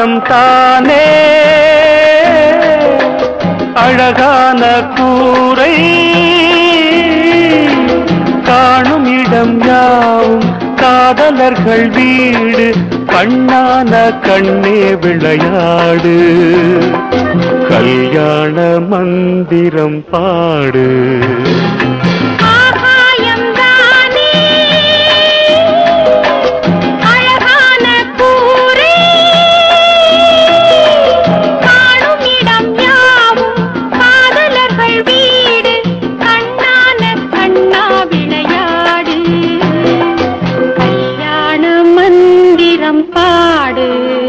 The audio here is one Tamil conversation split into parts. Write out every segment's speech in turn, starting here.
ஆகாயம் தானே அழகான கூரை காணும் இடம் யாவும் காதலர்கள் வீடு கண்ணான கண்ணே விளையாடு கல்யாண மந்திரம் பாடு ஆகாயம் தானே அழகான கூரை காணும் இடம் யாவும் காதலர்கள் வீடு கண்ணான கண்ணா விளையாடு கல்யாண மந்திரம் பாடு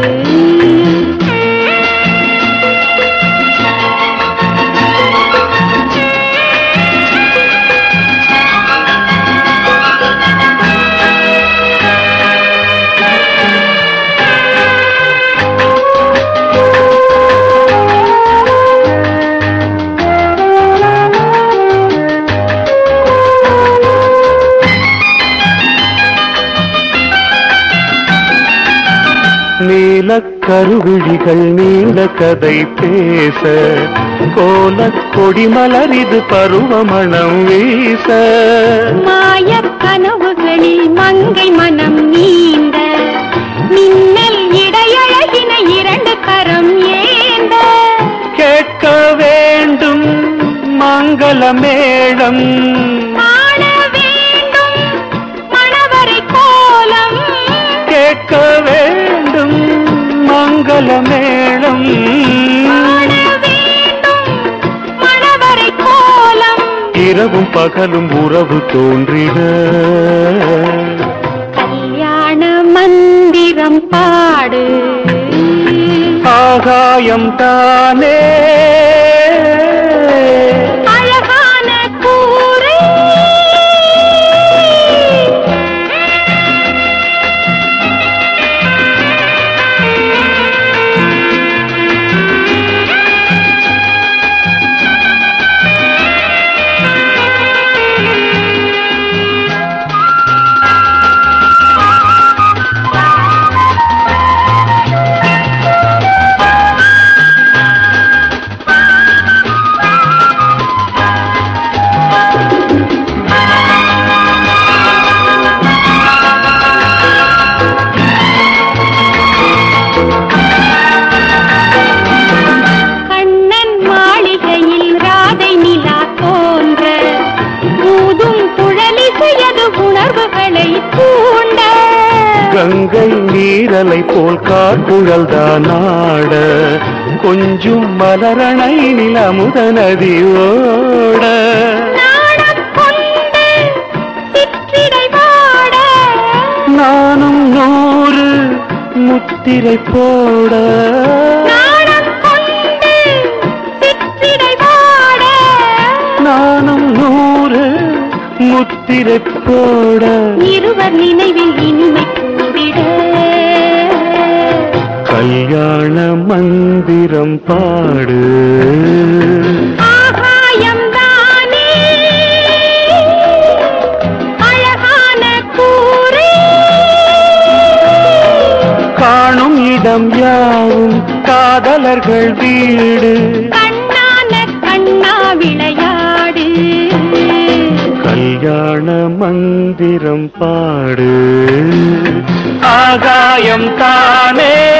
நீலக் கருவிழிகள் நீண்ட கதை பேச கோலக் கொடி மலரிது பருவமணம் வீச மாயக் கனவுகளில் மங்கை மனம் நீந்த மின்னல் இடையழகின இரண்டு கரம் ஏந்த கேட்க வேண்டும் மங்கள மேளம் காண வேண்டும் மணவரை கோலம் கேட்க வேண்டும் மங்கள மேளம் காண வேண்டும் மணவரை கோலம் இரவும் பகலும் உறவு தோன்றிட கல்யாண மந்திரம் பாடு ஆகாயம் தானே அழகான கூரை கண்ணன் மாளிகையில் ராதை நிலா தோன்ற ஊதும் குழலிசையது உணர்வுகளை தூண்ட கங்கை நீரலை போல் காட்டுழல் தானாட கொஞ்சும் மலரணை நிலமுத நதி ஓட நாணம் கொண்டு சிற்றிடை வாட நானும் நூறு முத்திரை போட நாணம் கொண்டு சிற்றிடை வாட நானும் நூறு முத்திரை போட இருவர் நினைவில் இனிமை கூடிட கல்யாண மந்திரம் பாடு ஆகாயம் தானே அழகான கூரை காணும் இடம் யாவும் காதலர்கள் வீடு கண்ணான கண்ணா விளையாடு கல்யாண மந்திரம் பாடு ஆகாயம் தானே